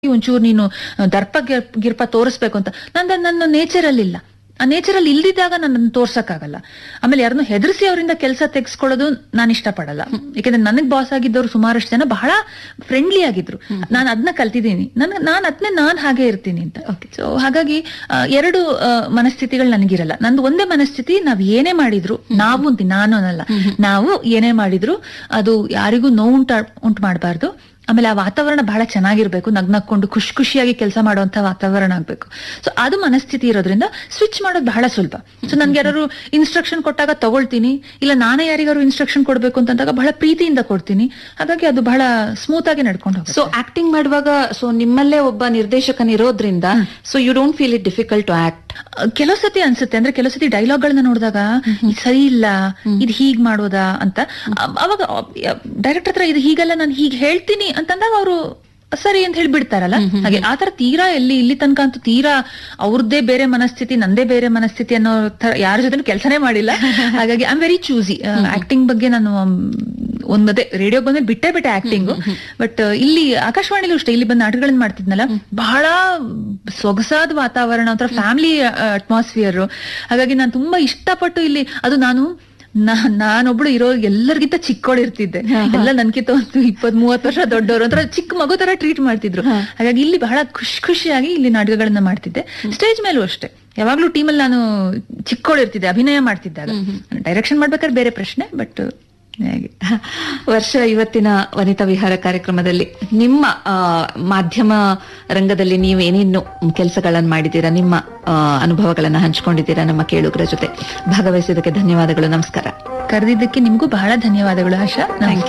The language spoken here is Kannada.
ಒಂಚೂರು ನೀನು ದರ್ಪ ಗಿರ್- ಗಿರ್ಪ ತೋರಿಸ್ಬೇಕು ಅಂತ ನಂದ ನನ್ನ ನೇಚರ್ ಅಲ್ಲಿ ಇಲ್ಲ ಆ ನೇಚರ್ ಅಲ್ಲಿ ಇಲ್ದಿದ್ದಾಗ ನನ್ನ ತೋರ್ಸಕ್ಕಾಗಲ್ಲ ಆಮೇಲೆ ಯಾರನ್ನು ಹೆದರ್ಸಿ ಅವರಿಂದ ಕೆಲಸ ತೆಗೆಸ್ಕೊಳ್ಳೋದು ನಾನು ಇಷ್ಟಪಡಲ್ಲ ಯಾಕಂದ್ರೆ ನನಗ್ ಬಾಸ್ ಆಗಿದ್ದವ್ರು ಸುಮಾರಷ್ಟು ಜನ ಬಹಳ ಫ್ರೆಂಡ್ಲಿ ಆಗಿದ್ರು ನಾನು ಅದನ್ನ ಕಲ್ತಿದ್ದೀನಿ ನನ್ ನಾನ್ ಅದನ್ನೇ ನಾನ್ ಹಾಗೆ ಇರ್ತೀನಿ ಅಂತ ಸೊ ಹಾಗಾಗಿ ಆ, ಎರಡು ಆ, ಮನಸ್ಥಿತಿಗಳು ನನಗಿರಲ್ಲ ನಂದು ಒಂದೇ ಮನಸ್ಥಿತಿ ನಾವ್ ಏನೇ ಮಾಡಿದ್ರು ನಾವು ಅಂತ ನಾನು ಅನ್ನಲ್ಲ ನಾವು ಏನೇ ಮಾಡಿದ್ರು ಅದು ಯಾರಿಗೂ ನೋವು ಉಂಟ ಉಂಟು ಮಾಡಬಾರ್ದು ಆಮೇಲೆ ಆ ವಾತಾವರಣ ಬಹಳ ಚೆನ್ನಾಗಿರ್ಬೇಕು ನಗ್ನಕ್ಕೊಂಡು ಖುಷಿ ಖುಷಿಯಾಗಿ ಕೆಲಸ ಮಾಡುವಂತ ವಾತಾವರಣ ಆಗ್ಬೇಕು ಸೊ ಅದು ಮನಸ್ಥಿತಿ ಇರೋದ್ರಿಂದ ಸ್ವಿಚ್ ಮಾಡೋದು ಬಹಳ ಸುಲಭ ಸೊ ನನ್ಗೆ ಯಾರು ಇನ್ಸ್ಟ್ರಕ್ಷನ್ ಕೊಟ್ಟಾಗ ತಗೊಳ್ತೀನಿ ಇಲ್ಲ ನಾನೇ ಯಾರಿಗಾರು ಇನ್ಸ್ಟ್ರಕ್ಷನ್ ಕೊಡ್ಬೇಕು ಅಂತಂದಾಗ ಬಹಳ ಪ್ರೀತಿಯಿಂದ ಕೊಡ್ತೀನಿ ಹಾಗಾಗಿ ಅದು ಬಹಳ ಸ್ಮೂತ್ ಆಗಿ ನಡ್ಕೊಂಡು ಹೋಗುತ್ತೆ ಸೊ ಆಕ್ಟಿಂಗ್ ಮಾಡುವಾಗ ಸೊ ನಿಮ್ಮಲ್ಲೇ ಒಬ್ಬ ನಿರ್ದೇಶಕನಿರೋದ್ರಿಂದ so you don't feel it difficult to act ಕೆಲವು ಸತಿ ಅನ್ಸುತ್ತೆ ಅಂದ್ರೆ ಕೆಲವು ಸತಿ ಡೈಲಾಗ್ ಗಳನ್ನ ನೋಡಿದಾಗ ಇದು ಸರಿ ಇಲ್ಲ ಇದು ಹೀಗ್ ಮಾಡೋದಾ ಅಂತ ಅ- ಅವಾಗ ಡೈರೆಕ್ಟರ್ ಹತ್ರ ಇದು ಹೀಗಲ್ಲ ನಾನು ಹೀಗ್ ಹೇಳ್ತೀನಿ ಅಂತಂದಾಗ ಅವರು ಸರಿ ಅಂತ ಹೇಳಿ ಬಿಡ್ತಾರಲ್ಲ ಹಾಗೆ ಆತರ ತೀರಾ ಎಲ್ಲಿ ಇಲ್ಲಿ ತನಕ ಅಂತೂ ತೀರಾ ಅವ್ರದ್ದೇ ಬೇರೆ ಮನಸ್ಥಿತಿ ನಂದೇ ಬೇರೆ ಮನಸ್ಥಿತಿ ಅನ್ನೋ ತರ ಯಾರ ಜೊತೆ ಕೆಲಸನೇ ಮಾಡಿಲ್ಲ ಹಾಗಾಗಿ I am very choosy acting ಬಗ್ಗೆ ನಾನು ಮ್, ಒಂದದೇ ರೇಡಿಯೋ ಬಂದ್ರೆ ಬಿಟ್ಟೇ ಬಿಟ್ಟೆ ಆಕ್ಟಿಂಗ್ ಬಟ್ ಇಲ್ಲಿ ಆಕಾಶವಾಣಿಲೂ ಅಷ್ಟೇ ಇಲ್ಲಿ ಬಂದು ನಾಟಕಗಳನ್ನ ಮಾಡ್ತಿದ್ನಲ್ಲ ಬಹಳ ಸೊಗಸಾದ ವಾತಾವರಣ ಒಂಥರ ಫ್ಯಾಮಿಲಿ ಅಟ್ಮಾಸ್ಫಿಯರ್ ಹಾಗಾಗಿ ನಾನು ತುಂಬಾ ಇಷ್ಟಪಟ್ಟು ಇಲ್ಲಿ ಅದು ನಾನು ನಾ- ನಾನೊಬ್ಳು ಇರೋ ಎಲ್ಲರಿಗಿಂತ ಚಿಕ್ಕೋಳಿರ್ತಿದ್ದೆ ಎಲ್ಲ ನನ್ಕಿಂತ ಒಂದು ಇಪ್ಪತ್ ಮೂವತ್ ವರ್ಷ ದೊಡ್ಡವರು ಒಂಥರ ಚಿಕ್ಕ ಮಗು ತರ ಟ್ರೀಟ್ ಮಾಡ್ತಿದ್ರು ಹಾಗಾಗಿ ಇಲ್ಲಿ ಬಹಳ ಖುಷಿ ಖುಷಿಯಾಗಿ ಇಲ್ಲಿ ನಾಟಕಗಳನ್ನ ಮಾಡ್ತಿದ್ದೆ ಸ್ಟೇಜ್ ಮೇಲೂ ಅಷ್ಟೇ ಯಾವಾಗ್ಲೂ ಟೀಮಲ್ಲಿ ನಾನು ಚಿಕ್ಕೋಳಿರ್ತಿದ್ದೆ ಅಭಿನಯ ಮಾಡ್ತಿದ್ದಾಗ ಡೈರೆಕ್ಷನ್ ಮಾಡ್ಬೇಕಾದ್ರೆ ಬೇರೆ ಪ್ರಶ್ನೆ ಬಟ್ ಹಾಗೆ ವರ್ಷ ಇವತ್ತಿನ ವನಿತಾ ವಿಹಾರ ಕಾರ್ಯಕ್ರಮದಲ್ಲಿ ನಿಮ್ಮ ಆ, ಮಾಧ್ಯಮ ರಂಗದಲ್ಲಿ ನೀವು ಏನೇನು ಕೆಲಸಗಳನ್ನು ಮಾಡಿದ್ದೀರಾ ನಿಮ್ಮ ಆ, ಅನುಭವಗಳನ್ನ ಹಂಚ್ಕೊಂಡಿದ್ದೀರಾ ನಮ್ಮ ಕೇಳುಗರ ಜೊತೆ ಭಾಗವಹಿಸಿದ್ದಕ್ಕೆ ಧನ್ಯವಾದಗಳು ನಮಸ್ಕಾರ ಕರೆದಿದ್ದಕ್ಕೆ ನಿಮ್ಗೂ ಬಹಳ ಧನ್ಯವಾದಗಳು ಆಶಾ ನಮಸ್ತೆ